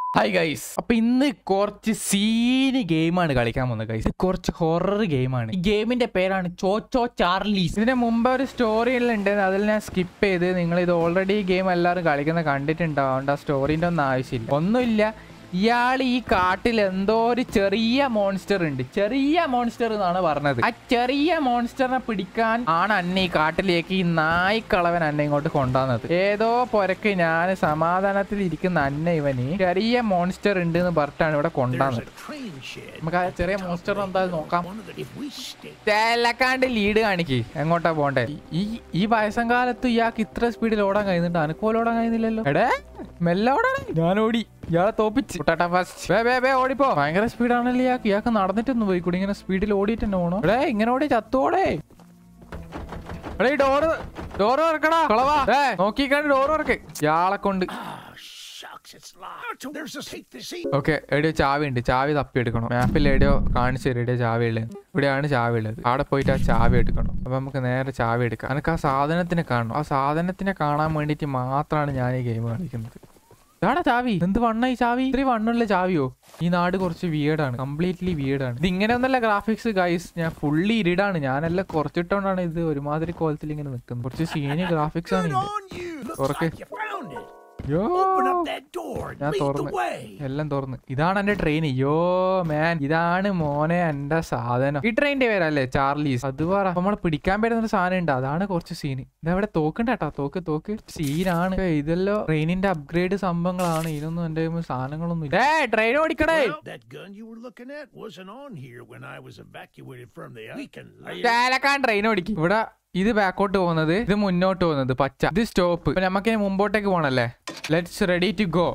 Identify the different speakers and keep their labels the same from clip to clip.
Speaker 1: Hi guys അപ്പൊ ഇന്ന് കുറച്ച് സീന് ഗെയിമാണ് കളിക്കാൻ പോകുന്നത് ഗൈസ് കുറച്ച് ഹൊറർ ഗെയിമാണ് ഈ ഗെയിമിന്റെ പേരാണ് ചോച്ചോ ചാർലീസ് ഇതിന് മുമ്പ് ഒരു സ്റ്റോറിയിലുണ്ട് അതിൽ ഞാൻ സ്കിപ്പ് ചെയ്ത് നിങ്ങൾ ഇത് ഓൾറെഡി ഈ ഗെയിം എല്ലാവരും കളിക്കുന്ന കണ്ടിട്ടുണ്ടാവും അതുകൊണ്ട് ആ സ്റ്റോറിന്റെ ഒന്നും ആവശ്യമില്ല ഒന്നുമില്ല ഇയാൾ ഈ കാട്ടിൽ എന്തോ ഒരു ചെറിയ മോൺസ്റ്റർ ഉണ്ട് ചെറിയ മോൺസ്റ്റർ എന്നാണ് പറഞ്ഞത് ആ ചെറിയ മോൺസ്റ്ററിനെ പിടിക്കാൻ ആണ് അന്നെ ഈ കാട്ടിലേക്ക് ഈ നായ്ക്കളവൻ അന്നെ ഇങ്ങോട്ട് കൊണ്ടുവന്നത് ഏതോ പൊരക്ക് ഞാൻ സമാധാനത്തിൽ ഇരിക്കുന്ന അന്ന ഇവന് ചെറിയ മോൺസ്റ്റർ ഉണ്ട് എന്ന് പറഞ്ഞിട്ടാണ് ഇവിടെ
Speaker 2: There's
Speaker 1: കൊണ്ടുവന്നത്
Speaker 2: a train shed.
Speaker 1: നമുക്ക് ആ ചെറിയ മോൺസ്റ്റർ എന്തായാലും നോക്കാം
Speaker 2: One of the, if we stay
Speaker 1: ചേലക്കാണ്ട് ലീഡ് കാണിക്ക് എങ്ങോട്ടാ പോണ്ടേ ഈ ഈ വയസ്സം കാലത്ത് ഇയാൾക്ക് ഇത്ര സ്പീഡിൽ ഓടാൻ കഴിയുന്നുണ്ട് അനക്കോല ഓടാൻ കഴിയുന്നില്ലല്ലോ എടേ മെല്ലെ ഓടാൻ ഞാൻ ഓടി ഇയാളെ തോപ്പിച്ച് കുട്ടാട്ടാ ഫസ്റ്റ് വേ വേ വേ ഓടിപ്പോ ഭയങ്കര സ്പീഡാണല്ലോ ഇയാൾക്ക് ഇയാൾക്ക് നടന്നിട്ടൊന്നും പോയി കൂടി ഇങ്ങനെ സ്പീഡിൽ ഓടിയിട്ട് തന്നെ പോണോ എടേ ഇങ്ങനെ ഓടി ചത്തോടേ എടേ ഡോറ് ഡോറ് തുറക്കടാ കളവാ ഏ നോക്കിക്കാണ്ട് ഡോറ് തുറക്ക് ഇയാളെ കൊണ്ട്
Speaker 2: Ah, shucks, it's locked. There's a take the seat.
Speaker 1: Okay എവിടെയോ ചാവി ഉണ്ട് ചാവി തപ്പി എടുക്കണം മാപ്പിൽ എവിടെയോ കാണിച്ചു തരും എവിടെയോ ചാവി ഉള്ളത് ഇവിടെയാണ് ചാവി ഉള്ളത് അവിടെ പോയിട്ട് ആ ചാവി എടുക്കണം അപ്പൊ നമുക്ക് നേരെ ചാവി എടുക്കാം എനിക്ക് ആ സാധനത്തിനെ കാണണം ആ സാധനത്തിനെ കാണാൻ വേണ്ടിയിട്ട് മാത്രമാണ് ഞാൻ ഈ ഗെയിം കളിക്കുന്നത് ഇതാടാ ചാവി എന്ത് വണ്ണ ഈ ചാവി ഇത്രയും വണ്ണുള്ള ചാവിയോ ഈ നാട് കുറച്ച് വിയേഡാണ് കംപ്ലീറ്റ്ലി വിയേഡാണ് ഇത് ഇങ്ങനെ ഒന്നല്ല ഗ്രാഫിക്സ് ഗൈസ് ഞാൻ ഫുള്ളി ഇരുടാണ് ഞാനെല്ലാം കുറച്ചിട്ടോണ്ടാണ് ഇത് ഒരുമാതിരി കോലത്തിൽ ഇങ്ങനെ നിൽക്കുന്നത് കുറച്ച് സീനിയർ ഗ്രാഫിക്സ് ആണ്
Speaker 2: Good
Speaker 1: ഇത്
Speaker 2: on you. Looks
Speaker 1: Okay.
Speaker 2: like you found it.
Speaker 1: യോ
Speaker 2: Open up that door and
Speaker 1: ഞാൻ
Speaker 2: lead the
Speaker 1: തുറന്ന്
Speaker 2: way.
Speaker 1: എല്ലാം തുറന്ന് ഇതാണ് എന്റെ ട്രെയിൻ യോ മാൻ ഇതാണ് മോനെ എന്റെ സാധനം ഈ ട്രെയിനിന്റെ പേരല്ലേ ചാർലീസ് അത് പറ അപ്പൊ നമ്മളെ പിടിക്കാൻ പറ്റുന്ന ഒരു സാധനം ഉണ്ട് അതാണ് കുറച്ച് സീൻ ഇതവിടെ തോക്കുണ്ട് കേട്ടോ തോക്ക് തോക്ക് സീനാണ് ഇതെല്ലോ ട്രെയിനിന്റെ അപ്ഗ്രേഡ് സംഭവങ്ങളാണ് ഇതിനൊന്നും എന്റെ കയ്യിൽ സാധനങ്ങളൊന്നും ഇല്ല ട്രെയിൻ ഓടിക്കണേ
Speaker 2: Well, that gun you were looking at wasn't on here when I was evacuated from the. We can lay it.
Speaker 1: ചാലക്കാൻ ട്രെയിൻ ഓടിക്കും ഇവിടെ ഇത് ബാക്കോട്ട് പോകുന്നത് ഇത് മുന്നോട്ട് പോകുന്നത് പച്ച ഇത് സ്റ്റോപ്പ് നമുക്ക് ഇനി മുമ്പോട്ടേക്ക് പോണല്ലേ let's ready to go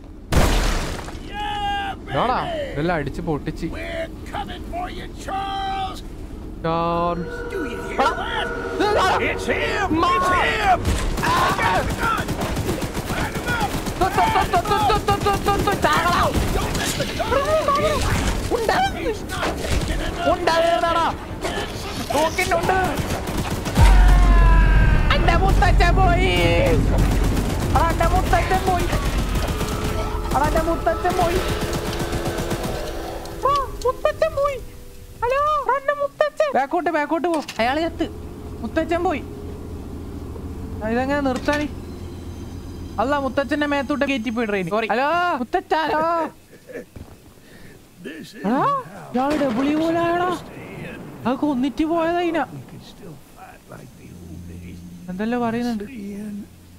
Speaker 2: Yeah,
Speaker 1: ഇതാടാ
Speaker 2: baby.
Speaker 1: ഇതെല്ലാം അടിച്ച് പൊട്ടിച്ച്
Speaker 2: We're coming for you, Charles.
Speaker 1: ചാർൽസ്
Speaker 2: Do you hear that? It's him. It's him. I got the gun. Light him up. Don't let the gun. He's not taking another.
Speaker 1: നോക്കിട്ടുണ്ട് എന്റെ മുത്തച്ഛൻ പോയി എന്റെ മുത്തച്ഛൻ പോയി എന്റെ മുത്തച്ഛൻ പോയി ആ, മുത്തച്ഛൻ പോയി ഹലോ എന്റെ മുത്തച്ഛൻ ബാക്കോട്ട് ബാക്കോട്ട് പോ അയാൾ എത്ത് മുത്തച്ഛൻ പോയി ആ, ഇതെങ്ങനെ നിർത്താനി അല്ല മുത്തച്ഛന്റെ മേത്തോട്ട് കയറ്റി പോയി ട്രെയിൻ സോറി ഹലോ മുത്തച്ഛ ഹലോ
Speaker 2: This is
Speaker 1: എടാ ഇയാള് ഡബിളി പോലായടാ അത് കൊന്നിട്ട് പോയതാ ഇതിനാ
Speaker 2: we can still fight like the old days.
Speaker 1: എന്തെല്ലോ പറയുന്നുണ്ട്
Speaker 2: Being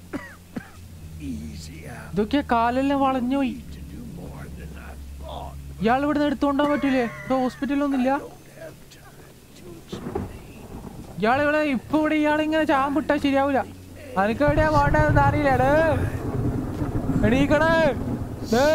Speaker 2: easy out
Speaker 1: ഇതൊക്കെ കാലെല്ലാം വളഞ്ഞു പോയി
Speaker 2: to do more than I thought.
Speaker 1: ഇയാൾ ഇവിടുന്ന് എടുത്തുകൊണ്ടാൻ പറ്റൂലേ ഇപ്പൊ ഹോസ്പിറ്റലൊന്നും ഇല്ല
Speaker 2: Don't have time to explain.
Speaker 1: ഇയാൾ ഇവിടെ ഇപ്പൊ ഇവിടെ ഇയാൾ ഇങ്ങനെ ചാൻ വിട്ടാ ശരിയാവൂല അനക്ക് എവിടെയാ പോണ്ടതെന്ന് അറിയില്ല ഡേ എണീക്കണേ ഡേ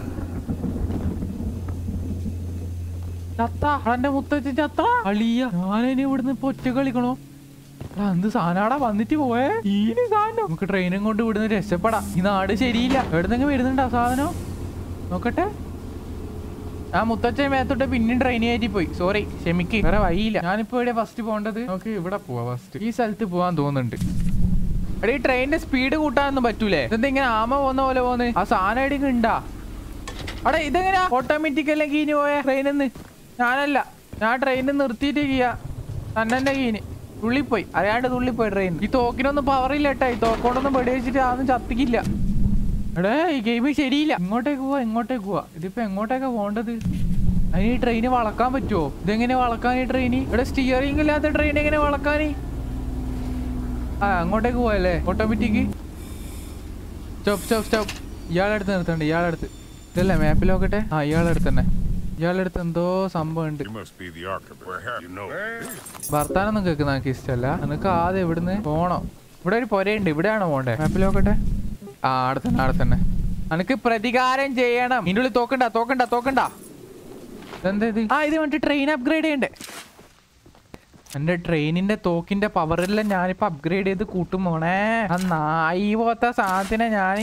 Speaker 1: ചത്ത എന്റെ മുത്തച്ഛൻ ചത്ത അളിയ ഞാനിനി ഇവിടുന്ന് ഇപ്പൊ ഒറ്റ കളിക്കണോ എടാ, എന്ത് സാധനാടാ വന്നിട്ട് പോയേ ഈന് സാധനം നമുക്ക് ട്രെയിനും കൊണ്ട് ഇവിടുന്ന് രക്ഷപ്പെടാം ഈ നാട് ശരിയില്ല എവിടുന്നെങ്കിൽ വരുന്നുണ്ടോ സാധനം നോക്കട്ടെ ആ മുത്തച്ഛൻ മേത്തോട്ട് പിന്നെയും ട്രെയിൻ കയറ്റി പോയി സോറി ക്ഷമിക്ക് വേറെ വഴിയില്ല ഞാനിപ്പോ ഇവിടെ ഫസ്റ്റ് പോകേണ്ടത് നമുക്ക് ഇവിടെ പോവാ ഫസ്റ്റ് ഈ സ്ഥലത്ത് പോവാൻ തോന്നുന്നുണ്ട് എടാ ഈ ട്രെയിനിന്റെ സ്പീഡ് കൂട്ടാനൊന്നും പറ്റൂലേ ഇതെന്താ ഇങ്ങനെ ആമ പോകുന്ന പോലെ പോകുന്നത് ആ സാധനം എവിടെയെങ്കിലും ഉണ്ടാ അവിടെ ഇതെങ്ങനെയാ ഓട്ടോമാറ്റിക് അല്ലേ കീഞ്ഞ് പോയ ട്രെയിനിന്ന് ഞാനല്ല ഞാൻ ട്രെയിനിൽ നിർത്തിയിട്ട് ചെയ്യാ തന്നെ കീഞ്ഞ് തുള്ളിപ്പോയി അറിയാണ്ട് തുള്ളിപ്പോയി ട്രെയിൻ ഈ തോക്കിനൊന്നും പവർ ഇല്ല കേട്ടാ ഈ തോക്കോണ്ടൊന്നും വെടിവെച്ചിട്ട് അതൊന്നും ചത്തിക്കില്ല എടേ ഈ ഗെയിം ശരിയില്ല ഇങ്ങോട്ടേക്ക് പോവാ ഇങ്ങോട്ടേക്ക് പോവാ ഇതിപ്പോ എങ്ങോട്ടേക്കാ പോണ്ടത് അതിന് ഈ ട്രെയിന് വളക്കാൻ പറ്റുമോ ഇതെങ്ങനെ വളക്കാൻ ഈ ട്രെയിന് ഇവിടെ സ്റ്റിയറിംഗ് ഇല്ലാത്ത ട്രെയിൻ എങ്ങനെ വളക്കാന് ആ അങ്ങോട്ടേക്ക് പോയല്ലേ ഓട്ടോമാറ്റിക് സ്റ്റോപ്പ് സ്റ്റോപ്പ് സ്റ്റോപ്പ് ഇയാളെടുത്ത് നിർത്തണ്ട് ഇയാളെടുത്ത് ഇതല്ലേ മാപ്പിൽ നോക്കട്ടെ ആ ഇയാളെടുത്ത് തന്നെ ഇയാളെടുത്ത് എന്തോ സംഭവം ഉണ്ട്
Speaker 3: You must be the archivist. Where have you know?
Speaker 1: വർത്താനൊന്നും കേൾക്കുന്ന എനിക്ക് ഇഷ്ടമല്ല നിനക്ക് ആദ്യം ഇവിടുന്ന് പോണം ഇവിടെ ഒരു പൊരയുണ്ട് ഇവിടെയാണോ പോണ്ടേ മാപ്പിൽ നോക്കട്ടെ ആ അവിടെ തന്നെ അവിടെ തന്നെ നിനക്ക് പ്രതികാരം ചെയ്യണം ഇതിൻ്റെ ഉള്ളിൽ തോക്കണ്ട തോക്കണ്ട തോക്കണ്ട എന്താ ഇത് ആ ഇത് വേണ്ടി ട്രെയിൻ അപ്ഗ്രേഡ് ചെയ്യണ്ടേ എന്റെ ട്രെയിനിന്റെ തോക്കിന്റെ പവറെല്ലാം ഞാനിപ്പോ അപ്ഗ്രേഡ് ചെയ്ത് കൂട്ടും പോണേ ആ നായി പോത്ത സാധനത്തിനെ ഞാൻ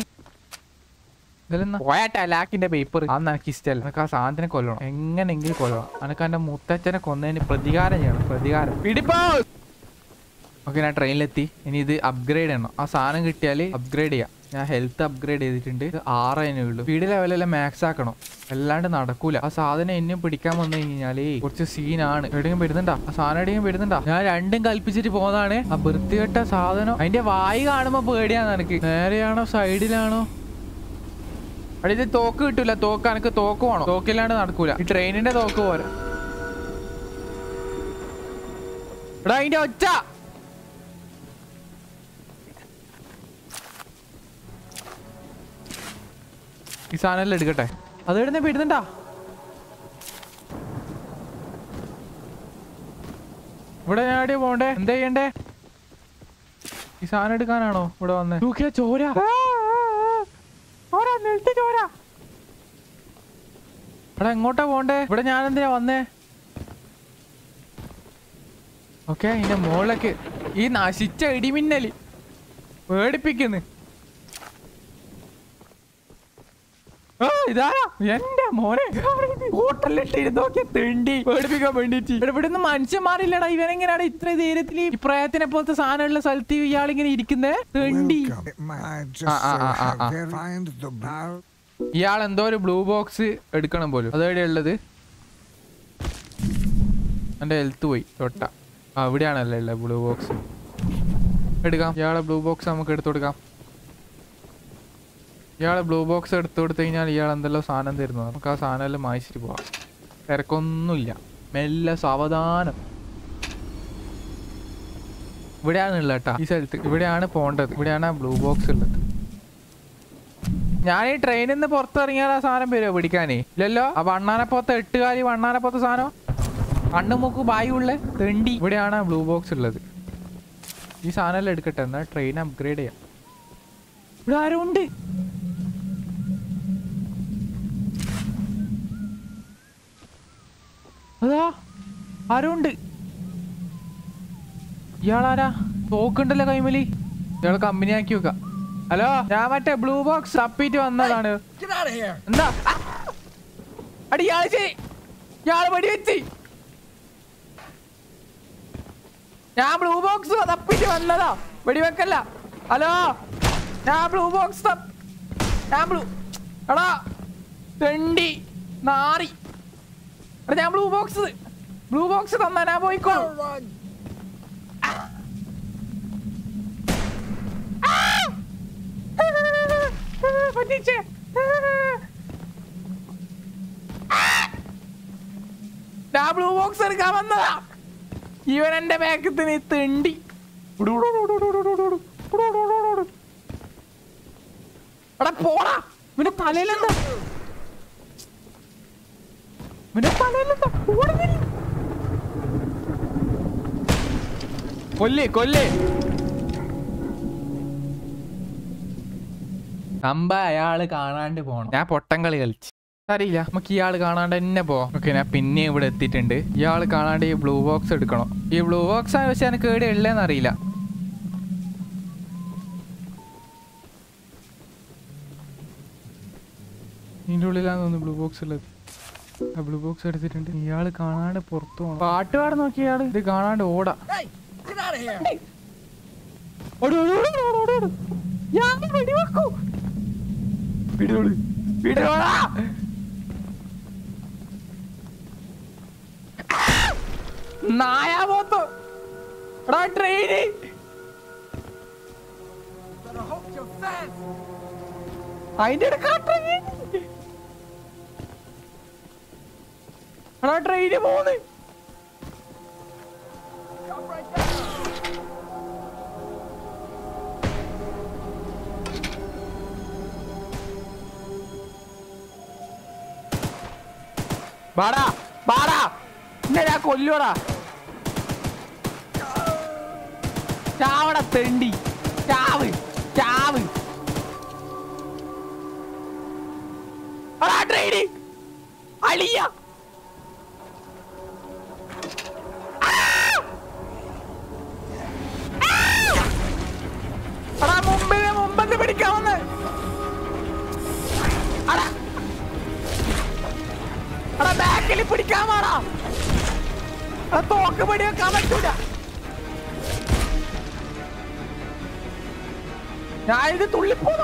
Speaker 1: ലാക്കിന്റെ പേപ്പർ അന്ന് എനിക്ക് ഇഷ്ടമല്ല എനിക്ക് ആ സാധനത്തിനെ കൊല്ലണം എങ്ങനെയെങ്കിലും കൊല്ലണം എനിക്ക് എന്റെ മുത്തച്ഛനെ കൊന്നതിന് പ്രതികാരം ചെയ്യണം പ്രതികാരം പിടിപ്പോ ഓക്കെ ഞാൻ ട്രെയിനിലെത്തി ഇനി ഇത് അപ്ഗ്രേഡ് ചെയ്യണം ആ സാധനം കിട്ടിയാൽ അപ്ഗ്രേഡ് ചെയ്യാം ഞാൻ ഹെൽത്ത് അപ്ഗ്രേഡ് ചെയ്തിട്ടുണ്ട് ഇത് ആറേനേ ഉള്ളൂ സ്പീഡ് ലെവലെല്ലാം മാക്സ് ആക്കണം അല്ലാണ്ട് നടക്കൂല ആ സാധനം എന്നെ പിടിക്കാൻ വന്നു കഴിഞ്ഞാലേ കുറച്ച് സീനാണ് എവിടെയും വരുന്നുണ്ടാ ആ സാധനം എവിടെയും വരുന്നുണ്ടാ ഞാൻ രണ്ടും കൽപ്പിച്ചിട്ട് പോന്നതാണ് ആ വൃത്തികെട്ട സാധനം അതിന്റെ വായി കാണുമ്പോ പേടിയാന്ന് എനിക്ക് നേരെയാണോ സൈഡിലാണോ അവിടെ ഇത് തോക്ക് കിട്ടൂല തോക്ക് എനിക്ക് തോക്ക് വേണം തോക്കില്ലാണ്ട് നടക്കൂല ഈ ട്രെയിനിന്റെ തോക്ക് പോരാ എടാ അതിന്റെ ഒച്ച ഈ സാധനം എടുക്കട്ടെ അത് എവിടുന്ന പെടുന്നുണ്ടാ ഇവിടെ ഞാൻ എവിടെയാ പോണ്ടേ എന്താ ചെയ്യണ്ടേ ഈ സാധനം എടുക്കാനാണോ ഇവിടെ വന്നേ നോക്കിയ ചോര ചോര നിലത്ത് ചോര എടാ എങ്ങോട്ടാ പോണ്ടേ ഇവിടെ ഞാൻ എന്തിനാ വന്നേ ഓക്കെ ഇതിന്റെ മുകളിലേക്ക് ഈ നശിച്ച ഇടിമിന്നല് പേടിപ്പിക്കുന്നു ആ, ഇതാരാ എന്റെ മോനെ ഹോട്ടലിലിട്ട് നോക്കിയ തെണ്ടി പേടിപ്പിക്കാൻ വേണ്ടിട്ട് ഇവിടുന്ന് മനുഷ്യന്മാരില്ലടാ ഇവനെങ്ങനെയാണ് ഇത്ര ധൈര്യത്തിൽ ഈ പ്രയത്തിനെ പോലത്തെ സാധനമുള്ള സ്ഥലത്ത് ഇയാളിങ്ങനെ ഇരിക്കുന്നേ തെണ്ടി
Speaker 4: Welcome. I just
Speaker 1: Ah, ah,
Speaker 4: so
Speaker 1: ah, ah,
Speaker 4: have
Speaker 1: ah.
Speaker 4: very- find the bar.
Speaker 1: ഇയാൾ എന്തോ ഒരു ബ്ലൂ ബോക്സ് എടുക്കണം പോലും അതെവിടെ ഉള്ളത് എന്റെ ഹെൽത്ത് പോയി തൊട്ട ആ ഇവിടെയാണല്ലേ ഉള്ളത് ബ്ലൂ ബോക്സ് എടുക്കാം ഇയാളെ ബ്ലൂ ബോക്സ് നമുക്ക് എടുത്തു കൊടുക്കാം ഇയാളെ ബ്ലൂ ബോക്സ് എടുത്തു കൊടുത്തു കഴിഞ്ഞാൽ ഇയാൾ എന്തെല്ലാം സാധനം തരുന്നു നമുക്ക് ആ സാധനം എല്ലാം മായിച്ചിട്ട് പോവാം തിരക്കൊന്നുമില്ല മെല്ലെ സാവധാനം ഇവിടെയാണുള്ളത് കേട്ടാ ഈ സ്ഥലത്ത് ഇവിടെയാണ് പോണ്ടത് ഇവിടെയാണ് ആ ബ്ലൂ ബോക്സ് ഉള്ളത് ഞാൻ ഈ ട്രെയിനിൽ നിന്ന് പുറത്തിറങ്ങിയാൽ ആ സാധനം വരുമോ പിടിക്കാനേ ഇല്ലല്ലോ ആ വണ്ണാനപ്പോത്ത എട്ടുകാലി വണ്ണാനപ്പോത്ത സാധനം കണ്ണു മൂക്ക് ബായുള്ള തെണ്ടി ഇവിടെയാണ് ബ്ലൂ ബോക്സ് ഉള്ളത് ഈ സാധനം എല്ലാം എടുക്കട്ടെ എന്നാൽ ട്രെയിൻ അപ്ഗ്രേഡ് ചെയ്യാം ഇവിടെ ആരും ഉണ്ട് അതാ ആരും ഉണ്ട് ഇയാളാരാ തോക്കുണ്ടല്ലോ കൈമലി ഇയാൾ കമ്പനി ആക്കി വെക്കാം ഹലോ ഞാൻ മറ്റേ ബ്ലൂ ബോക്സ് തപ്പിട്ട് വന്നതാണ്
Speaker 2: Get out of here!
Speaker 1: എന്താ ആ! അടി ഇയാള് ചെയ് ഇയാള് വെടിവെച്ച് ഞാൻ ബ്ലൂ ബോക്സ് തപ്പിട്ട് വന്നതാ വെടിവെക്കല്ല ഹലോ ഞാൻ ബ്ലൂ ബോക്സ് ഞാൻ ബ്ലൂ എടാ തെണ്ടി നാറി എടാ ഞാൻ ബ്ലൂ ബോക്സ് ബ്ലൂ ബോക്സ് തന്നാ ഞാൻ പോയിക്കോ
Speaker 2: Run!
Speaker 1: പറ്റിച്ചേ ഞാൻ ബ്ലൂ ബോക്സ് എടുക്കാൻ വന്നതാ ഇവൻ എന്റെ ബാക്കത്തിന് തെണ്ടി എടാ പോടാ ഇവന്റെ തലയിലെന്താ ഇവന്റെ തലയിലെന്താ ഓടുന്നില്ല കൊല്ലേ കൊല്ലേ നമ്പ അയാള് കാണാണ്ട് പോണം ഞാൻ പൊട്ടം കളി കളിച്ചു അറിയില്ല നമുക്ക് ഇയാള് കാണാണ്ട് തന്നെ പോവാം ഓക്കെ ഞാൻ പിന്നെ ഇവിടെ എത്തിയിട്ടുണ്ട് ഇയാള് കാണാണ്ട് ഈ ബ്ലൂ ബോക്സ് എടുക്കണം ഈ ബ്ലൂ ബോക്സ് ആവശ്യം എനിക്ക് എവിടെ ഉള്ളതെന്ന് അറിയില്ല ഇതിന്റെ ഉള്ളിലാന്ന് തോന്നുന്നു ബ്ലൂ ബോക്സ് ഉള്ളത് ആ ബ്ലൂ ബോക്സ് എടുത്തിട്ടുണ്ട് ഇയാള് കാണാണ്ട് പുറത്തു പോകണം പാട്ട് പാടാൻ നോക്കി ഇയാള് ഇത് കാണാണ്ട് ഓടാ
Speaker 2: Hey! Get out of here!
Speaker 1: ഓട്, ഓട്, ഓട്, ഓട്, ഓട്, ഓട്. ഞാൻ വെടിവെക്കൂ. പിടിയോട്, പിടിയോടാ. നായാ പോത്ത്. എടാ train
Speaker 2: Better hope you're fast!
Speaker 1: അതിന്റെ ഇടക്കാ ട്രെയിൻ എടാ ട്രെയിന് പോന്ന്
Speaker 2: Come right down!
Speaker 1: വാടാ വാടാ എന്നെ ഞാൻ കൊല്ലൂടാ ചാവട തെണ്ടി ചാവ് ചാവ് അടാ ട്രെയിന് അളിയ അടാ മുമ്പിൽ മുമ്പെന്ന് പിടിക്കാവുന്ന അടാ എടാ ബാക്കിൽ പിടിക്കാൻ വേടാ എടാ തോക്ക് പിടി വെക്കാൻ പറ്റൂല ഞാൻ ഇത് തുള്ളിപ്പോണോ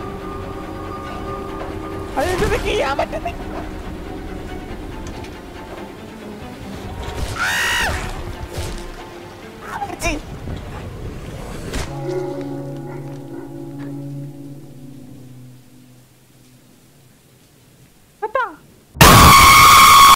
Speaker 1: അതെന്ത് ചെയ്യാൻ പറ്റുന്നില്ല അത്താ